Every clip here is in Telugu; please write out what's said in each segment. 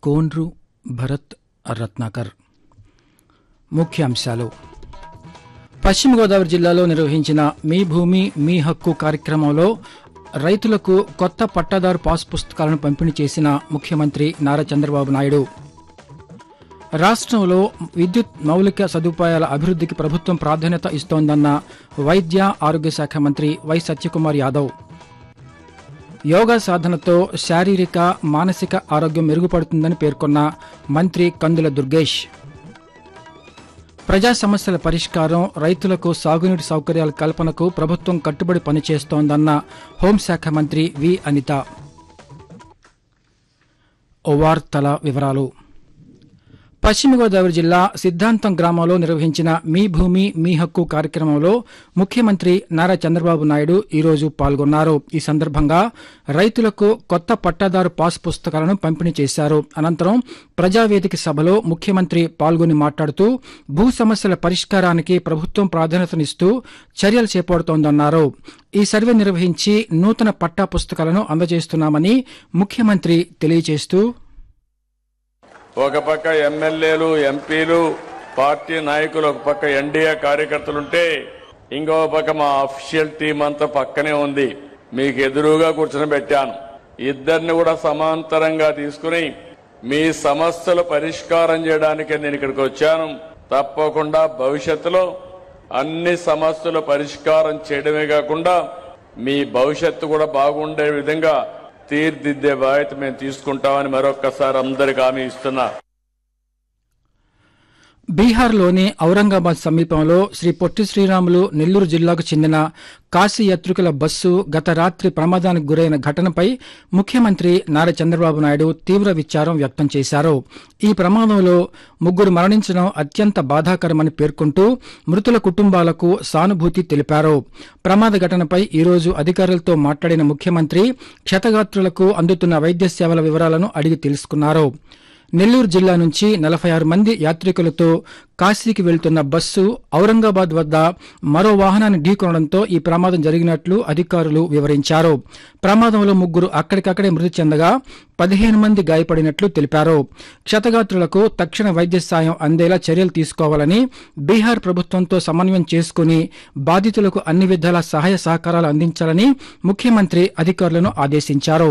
కోన్రు భరత్ రత్నాకర్ ముఖ్యాంశాలు పశ్చిమ గోదావరి జిల్లాలో నిర్వహించిన మీ భూమి మీ హక్కు కార్యక్రమంలో రైతులకు కొత్త పట్టాదారు పాస్ పుస్తకాలను పంపిణీ చేసిన ముఖ్యమంత్రి నారా చంద్రబాబు నాయుడు రాష్ట్రంలో విద్యుత్ మౌలిక సదుపాయాల అభివృద్ధికి ప్రభుత్వం ప్రాధాన్యత ఇస్తోందన్న వైద్య ఆరోగ్య శాఖ మంత్రి వై సత్యకుమార్ యాదవ్ యోగా సాధనతో శారీరక మానసిక ఆరోగ్యం మెరుగుపడుతుందని పేర్కొన్న మంత్రి కందుల దుర్గేష్ ప్రజా సమస్యల పరిష్కారం రైతులకు సాగునీటి సౌకర్యాల కల్పనకు ప్రభుత్వం కట్టుబడి పనిచేస్తోందన్న హోంశాఖ మంత్రి వి అనిత వార్తల వివరాలు పశ్చిమ గోదావరి జిల్లా సిద్ధాంతం గ్రామంలో నిర్వహించిన మీ భూమి మీ హక్కు కార్యక్రమంలో ముఖ్యమంత్రి నారా చంద్రబాబు నాయుడు ఈరోజు పాల్గొన్నారు ఈ సందర్భంగా రైతులకు కొత్త పట్టాదారు పాస్ పుస్తకాలను పంపిణీ చేశారు అనంతరం ప్రజావేదిక సభలో ముఖ్యమంత్రి పాల్గొని మాట్లాడుతూ భూ సమస్యల పరిష్కారానికి ప్రభుత్వం ప్రాధాన్యతనిస్తూ చర్యలు చేపడుతోందన్నారు ఈ సర్వే నిర్వహించి నూతన పట్టా పుస్తకాలను అందజేస్తున్నామని ముఖ్యమంత్రి తెలియజేస్తూ ఒక పక్క ఎమ్మెల్యేలు ఎంపీలు పార్టీ నాయకులు ఒక పక్క ఎన్డీఏ కార్యకర్తలుంటే ఇంకో పక్క మా అఫీషియల్ టీం అంతా పక్కనే ఉంది మీకు ఎదురుగా కూర్చొని పెట్టాను ఇద్దరిని కూడా సమాంతరంగా తీసుకుని మీ సమస్యలు పరిష్కారం చేయడానికి నేను ఇక్కడికి వచ్చాను తప్పకుండా భవిష్యత్తులో అన్ని సమస్యలు పరిష్కారం చేయడమే కాకుండా మీ భవిష్యత్తు కూడా బాగుండే విధంగా తీర్దిద్దే బాధ్యత మేము తీసుకుంటామని మరొక్కసారి అందరికి హామీ ఇస్తున్నా బీహార్లోని ఔరంగాబాద్ సమీపంలో శ్రీ పొట్టి శ్రీరాములు నెల్లూరు జిల్లాకు చెందిన కాశీ యాత్రికుల బస్సు గత రాత్రి ప్రమాదానికి గురైన ఘటనపై ముఖ్యమంత్రి నారా చంద్రబాబు నాయుడు తీవ్ర విచారం వ్యక్తం చేశారు ఈ ప్రమాదంలో ముగ్గురు మరణించడం అత్యంత బాధాకరమని పేర్కొంటూ మృతుల కుటుంబాలకు సానుభూతి తెలిపారు ప్రమాద ఘటనపై ఈరోజు అధికారులతో మాట్లాడిన ముఖ్యమంత్రి క్షతగాత్రులకు అందుతున్న వైద్య సేవల వివరాలను అడిగి తెలుసుకున్నారు నెల్లూరు జిల్లా నుంచి నలభై ఆరు మంది యాత్రికులతో కాశీకి వెళ్తున్న బస్సు ఔరంగాబాద్ వద్ద మరో వాహనాన్ని ఢీకొనడంతో ఈ ప్రమాదం జరిగినట్లు అధికారులు వివరించారు ప్రమాదంలో ముగ్గురు అక్కడికక్కడే మృతి చెందగా పదిహేను మంది గాయపడినట్లు తెలిపారు క్షతగాత్రులకు తక్షణ వైద్య సాయం అందేలా చర్యలు తీసుకోవాలని బీహార్ ప్రభుత్వంతో సమన్వయం చేసుకుని బాధితులకు అన్ని విధాల సహాయ సహకారాలు అందించాలని ముఖ్యమంత్రి అధికారులను ఆదేశించారు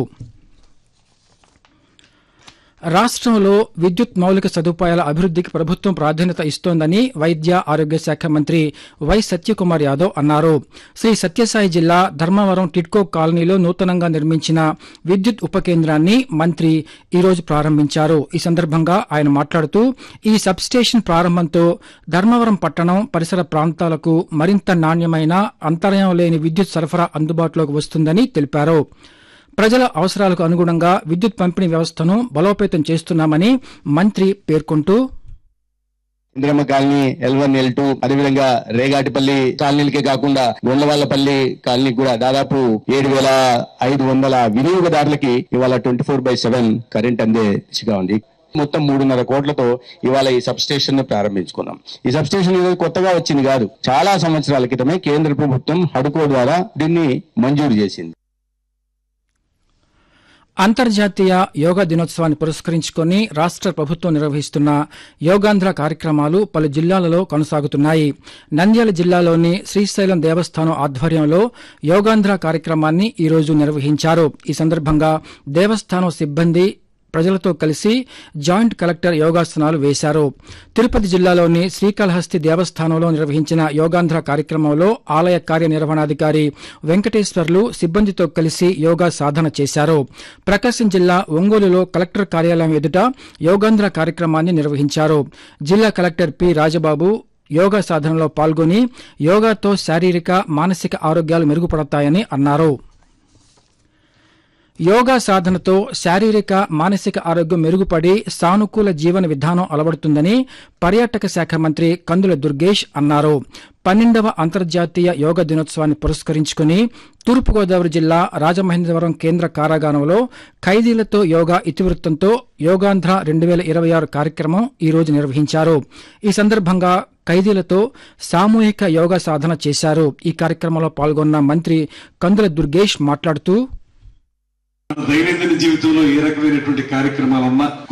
రాష్ట్రంలో విద్యుత్ మౌలిక సదుపాయాల అభివృద్ధికి ప్రభుత్వం ప్రాధాన్యత ఇస్తోందని వైద్య ఆరోగ్య శాఖ మంత్రి వై సత్యకుమార్ యాదవ్ అన్నారు శ్రీ సత్యసాయి జిల్లా ధర్మవరం టిడ్కో కాలనీలో నూతనంగా నిర్మించిన విద్యుత్ ఉప కేంద్రాన్ని మంత్రి ఈరోజు ప్రారంభించారు ఈ సందర్భంగా ఆయన మాట్లాడుతూ ఈ సబ్స్టేషన్ ప్రారంభంతో ధర్మవరం పట్టణం పరిసర ప్రాంతాలకు మరింత నాణ్యమైన అంతరాయం లేని విద్యుత్ సరఫరా అందుబాటులోకి వస్తుందని తెలిపారు ప్రజల అవసరాలకు అనుగుణంగా విద్యుత్ పంపిణీ వ్యవస్థను బలోపేతం చేస్తున్నామని మంత్రి పేర్కొంటూ Indiramma colony L one L two అదేవిధంగా రేగాటిపల్లి కాలనీలకే కాకుండా గొండవాళ్లపల్లి కాలనీ కూడా దాదాపు ఏడు వేల ఐదు వందల వినియోగదారులకి ఇవాళ twenty four by seven current అందే దిశగా ఉంది మొత్తం మూడున్నర కోట్లతో ఇవాళ ఈ సబ్ స్టేషన్ ని ప్రారంభించుకున్నాం ఈ సబ్ స్టేషన్ ఈరోజు కొత్తగా వచ్చింది కాదు చాలా సంవత్సరాల క్రితమే కేంద్ర ప్రభుత్వం హడుకో ద్వారా దీన్ని మంజూరు చేసింది అంతర్జాతీయ యోగా దినోత్సవాన్ని పురస్కరించుకుని రాష్ట ప్రభుత్వం నిర్వహిస్తున్న యోగాంధ్ర కార్యక్రమాలు పలు జిల్లాలలో కొనసాగుతున్నాయి నంద్యాల జిల్లాలోని శ్రీశైలం దేవస్థానం ఆధ్వర్యంలో యోగాంధ్ర కార్యక్రమాన్ని ఈరోజు నిర్వహించారు ఈ సందర్భంగా దేవస్థానం సిబ్బంది ప్రజలతో కలిసి జాయింట్ కలెక్టర్ యోగాసనాలు వేశారు తిరుపతి జిల్లాలోని శ్రీకాళహస్తి దేవస్థానంలో నిర్వహించిన యోగాంధ్ర కార్యక్రమంలో ఆలయ కార్యనిర్వహణాధికారి వెంకటేశ్వర్లు సిబ్బందితో కలిసి యోగా సాధన చేశారు ప్రకాశం జిల్లా ఒంగోలులో కలెక్టర్ కార్యాలయం ఎదుట యోగాంధ్ర కార్యక్రమాన్ని నిర్వహించారు జిల్లా కలెక్టర్ పి రాజబాబు యోగా సాధనలో పాల్గొని యోగాతో శారీరక మానసిక ఆరోగ్యాలు మెరుగుపడతాయని అన్నారు యోగా సాధనతో శారీరక మానసిక ఆరోగ్యం మెరుగుపడి సానుకూల జీవన విధానం అలవడుతుందని పర్యాటక శాఖ మంత్రి కందుల దుర్గేష్ అన్నారు పన్నెండవ అంతర్జాతీయ యోగా దినోత్సవాన్ని పురస్కరించుకుని తూర్పుగోదావరి జిల్లా రాజమహేంద్రవరం కేంద్ర కారాగారంలో ఖైదీలతో యోగా ఇతివృత్తంతో యోగాంధ్ర రెండు వేల ఇరవై ఆరు కార్యక్రమం ఈ రోజు నిర్వహించారు ఈ సందర్భంగా ఖైదీలతో సామూహిక యోగా సాధన చేశారు ఈ కార్యక్రమంలో పాల్గొన్న మంత్రి కందుల దుర్గేష్ మాట్లాడుతూ దైనందిన జీవితంలో ఏ రకమైనటువంటి కార్యక్రమాలున్నా